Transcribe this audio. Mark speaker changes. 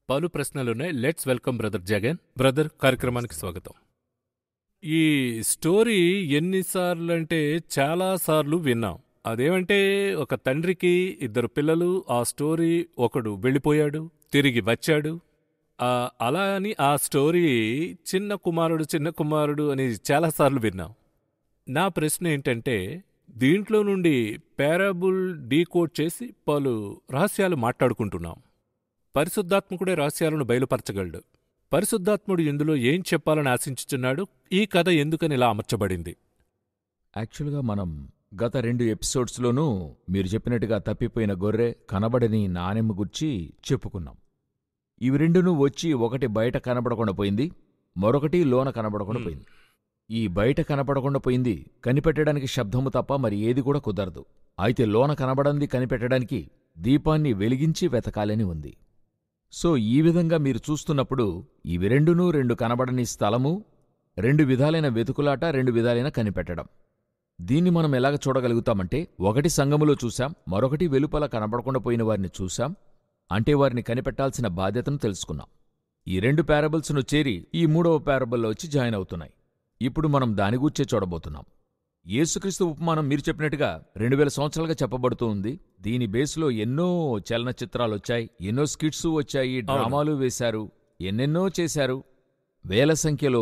Speaker 1: పలు ప్రశ్నలున్నాయి let's welcome brother Jagan brother కార్యక్రమానికి స్వాగతం ఈ స్టోరీ ఎన్నిసార్లు అంటే చాలా సార్లు విన్నాం అదేమంటే ఒక తండ్రికి ఇద్దరు పిల్లలు ఆ స్టోరీ ఒకడు వెళ్ళిపోయాడు తిరిగి వచ్చాడు ఆ, అలా అని ఆ స్టోరీ చిన్న కుమారుడు చిన్న కుమారుడు అని చాలాసార్లు విన్నాం నా ప్రశ్న ఏంటంటే దీంట్లో నుండి పారాబుల్ డీకోడ్ చేసి పలు రహస్యాలు మాట్లాడుకుంటున్నాం పరిశుద్ధాత్మకుడే రహస్యాలను బయలుపరచగలడు పరిశుద్ధాత్ముడు ఇందులో ఏం చెప్పాలని ఆశించుచున్నాడు ఈ కథ ఎందుకని ఇలా అమర్చబడింది
Speaker 2: యాక్చువల్గా మనం గత రెండు ఎపిసోడ్స్లోనూ మీరు చెప్పినట్టుగా తప్పిపోయిన గొర్రె కనబడని నాణెమ్మ గుర్చి చెప్పుకున్నాం ఇవి రెండునూ వచ్చి ఒకటి బయట కనబడకుండా పోయింది మరొకటి లోన కనబడకుండా
Speaker 1: Hmm.
Speaker 2: పోయింది ఈ బయట కనపడకుండా పోయింది కనిపెట్టడానికి శబ్దము తప్ప మరి ఏది కూడా కుదరదు అయితే లోన కనబడంది కనిపెట్టడానికి దీపాన్ని వెలిగించి వెతకాలని ఉంది సో ఈ విధంగా మీరు చూస్తున్నప్పుడు ఇవి రెండునూ రెండు కనబడని స్థలము రెండు విధాలైన వెతుకులాట రెండు విధాలైన కనిపెట్టడం దీన్ని మనం ఎలాగ చూడగలుగుతామంటే ఒకటి సంఘములో చూశాం మరొకటి వెలుపల కనబడకుండా పోయిన వారిని చూశాం అంటే వారిని కనిపెట్టాల్సిన బాధ్యతను తెలుసుకున్నాం ఈ రెండు పారబుల్స్ను చేరి ఈ మూడవ పారబుల్లో వచ్చి జాయిన్ అవుతున్నాయి ఇప్పుడు మనం దాని గూర్చే చూడబోతున్నాం యేసుక్రీస్తు ఉపమానం మీరు చెప్పినట్టుగా రెండు వేల సంవత్సరాలుగా చెప్పబడుతూ ఉంది దీని బేస్లో ఎన్నో చలనచిత్రాలు వచ్చాయి ఎన్నో స్కిట్స్ వచ్చాయి డ్రామాలు వేశారు ఎన్నెన్నో చేశారు వేల సంఖ్యలో